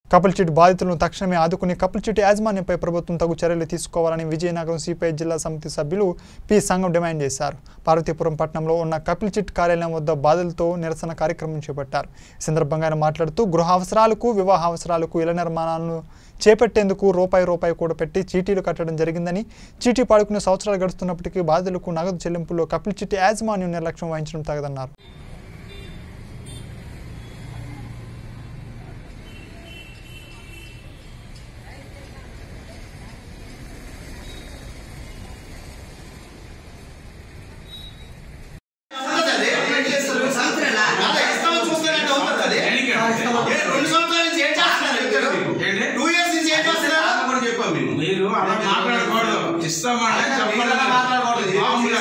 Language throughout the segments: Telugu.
కపుల్ చిట్ బాధితులను తక్షణమే ఆదుకుని కపుల్ చిట్ యాజమాన్యంపై ప్రభుత్వం తగు చర్యలు తీసుకోవాలని విజయనగరం సిపిఐ జిల్లా సమితి సభ్యులు పి సంఘం డిమాండ్ చేశారు పార్వతీపురం పట్టణంలో ఉన్న కపిల్ చిట్ కార్యాలయం వద్ద బాధితులతో నిరసన కార్యక్రమం చేపట్టారు ఈ సందర్భంగా ఆయన మాట్లాడుతూ గృహ అవసరాలకు వివాహ అవసరాలకు ఇళ్ల నిర్మాణాలను చేపట్టేందుకు రూపాయి రూపాయి కూడా పెట్టి చీటీలు కట్టడం జరిగిందని చీటీ పాడుకునే సంవత్సరాలు గడుస్తున్నప్పటికీ బాధితులకు నగదు చెల్లింపుల్లో కపిల్ చిట్ యాజమాన్యం నిర్లక్ష్యం వహించడం తగదన్నారు మీరు అలా మాట్లాడకూడదు ఇస్తామంటే చెప్పాలి మామూలుగా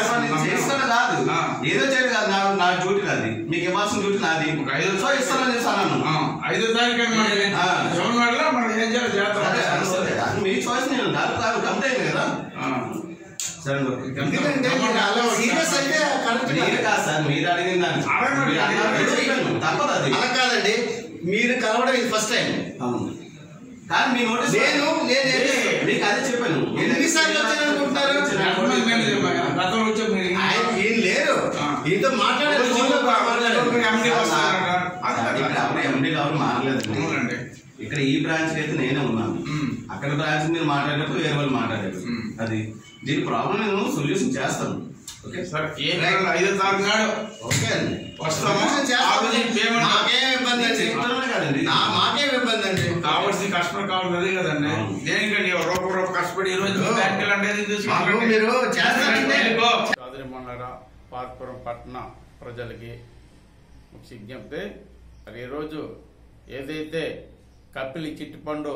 ఆ. ఏదో చేయదు కాదు నా నా డ్యూటీ నాది మీకు ఇవ్వాల్సిన డ్యూటీ నాది ఒక ఐదు సో ఇస్తానని ఇస్తాను ఆ, ఐదో తారీఖు మరి ఆ. జూన్ నెలలో మనం ఏం చేయాలి చేద్దాం అదే అదే. అది మీ చాయిస్ నేను నాకు కాదు కంప్లైంట్ కదా ఆ. సరే ఎందుకంటే మీరు అలా సీరియస్ అయితే కరెక్ట్ మీరు కాదు సార్ మీరు అడిగిన దాన్ని అడగండి. మీరు అన్నారు, చెప్పాను. తప్పదు అది అలా కాదండి మీరు కలవడం ఇది ఫస్ట్ టైం అవును కానీ మీ నోటీస్ నేను నేను ఏం- మీకు అదే చెప్పాను ఎన్నిసార్లు వచ్చాను అనుకుంటున్నారు? ఎంతమంది మేనేజర్ ఉన్నారు? గతంలో వచ్చే మీరు ఆయన ఈయన లేరు ఆ. ఈయనతో మాట్లాడారు ఒక ఫోన్లో ఒక మాట్లాడారు. ఒక ఎండి వస్తారట. అది ఇక్కడ అట్లా. ఎవరు ఎండి ఎవరు మారలేదు అవునండి. ఇక్కడ ఈ బ్రాంచ్ అయితే నేనే ఉన్నాను మ్మ్. అక్కడ బ్రాంచ్ మీరు మాట్లాడేటప్పుడు వేరే వాళ్ళు మాట్లాడారు మ్మ్. అది దీని ప్రాబ్లం నేను సొల్యూషన్ చేస్తాను ఓకే సరే ఏ నెల ఐదో తారీఖు నాడు ఓకే అండి వస్తాము. సొల్యూషన్ చేస్తాం. ఆ రోజు పేమెంట్ మాకేం ఇబ్బంది అండి చెప్తున్నాను కదండి నా మాకేం ఇబ్బంది అండి కావాల్సిన కస్టమర్ కావాలి అదే కదండి అవును. దేనికండి రూప రూప కష్టపడి ఈ రోజు బ్యాంక్ అంటే మాకు మీరు చేస్తారంటే చౌదరి మండల పార్పురం పట్టణ ప్రజలకి ముఖ్య విజ్ఞప్తి మరి ఈరోజు ఏదైతే కపిలి చిట్టుపండు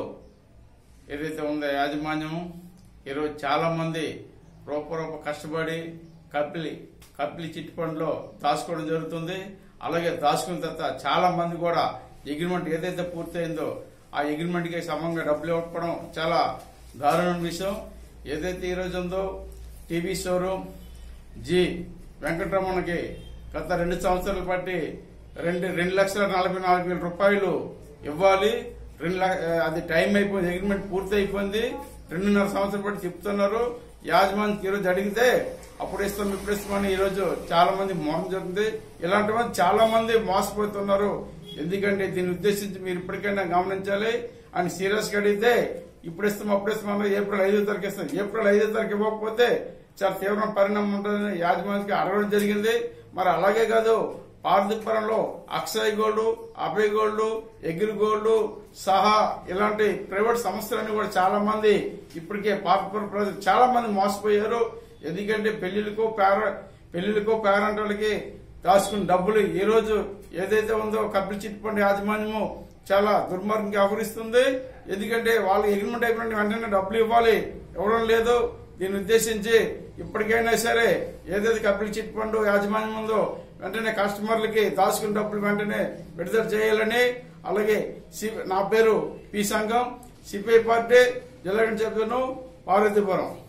ఏదైతే ఉందో యాజమాన్యము ఈరోజు చాలామంది రూపరూప కష్టపడి కపిలి కపిలి చిట్టుపండులో దాచుకోవడం జరుగుతుంది అలాగే దాచుకున్న తర్వాత చాలా మంది కూడా అగ్రిమెంట్ ఏదైతే పూర్తయిందో ఆ అగ్రిమెంట్కి సమంగా డబ్బులు ఇవ్వకపోవడం చాలా దారుణమైన విషయం ఏదైతే ఈరోజు ఉందో టీవీ షోరూమ్ జి వెంకటరమణకి గత రెండు సంవత్సరాలు బట్టి రెండు రెండు లక్షల నలభై నాలుగు వేల రూపాయలు ఇవ్వాలి రెండు ల- అది టైం అయిపోయింది అగ్రిమెంట్ పూర్తి అయిపోయింది రెండున్నర సంవత్సరాలు బట్టి చెప్తున్నారు యాజమాన్యం ఈరోజు అడిగితే అప్పుడు ఇస్తాం ఇప్పుడు ఇస్తామని ఈరోజు చాలా మంది మోసం జరుగుతుంది ఇలాంటి మంది చాలా మంది మోసపోతున్నారు ఎందుకంటే దీన్ని ఉద్దేశించి మీరు ఇప్పటికైనా గమనించాలి అని సీరియస్ గా అడిగితే ఇప్పుడు ఇస్తాం అప్పుడు ఇస్తామన్నారు ఏప్రిల్ ఐదో తారీఖు ఇస్తాం ఏప్రిల్ ఐదో తారీఖు ఇవ్వకపోతే చాలా తీవ్ర పరిణామం ఉంటుందని యాజమాన్యానికి అడగడం జరిగింది మరి అలాగే కాదు పార్వతీపురంలో Akshay gold Abhay gold agri gold సహా ఇలాంటి ప్రైవేట్ సంస్థలన్నీ కూడా చాలా మంది ఇప్పటికే పార్వతీపురం ప్రజలు చాలా మంది మోసపోయారు ఎందుకంటే పెళ్లిళ్ళకు పేర పెళ్లిళ్ళకు పేరంటాలకి దాచుకున్న డబ్బులు ఈ రోజు ఏదైతే ఉందో కపిల్ చిట్ ఫండ్ యాజమాన్యము చాలా దుర్మార్గంగా వ్యవహరిస్తుంది ఎందుకంటే వాళ్ళకి అగ్రిమెంట్ అయిపోయిన వెంటనే డబ్బులు ఇవ్వాలి ఇవ్వడం లేదు దీన్ని ఉద్దేశించి ఇప్పటికైనా సరే ఏదైతే కపిల్ చిట్ ఫండ్ యాజమాన్యం ఉందో వెంటనే కస్టమర్లకి దాచుకున్న డబ్బులు వెంటనే విడుదల చేయాలని అలాగే సి- నా పేరు పి సంఘం సిపిఐ పార్టీ జిల్లా చెప్తాను పార్వతీపురం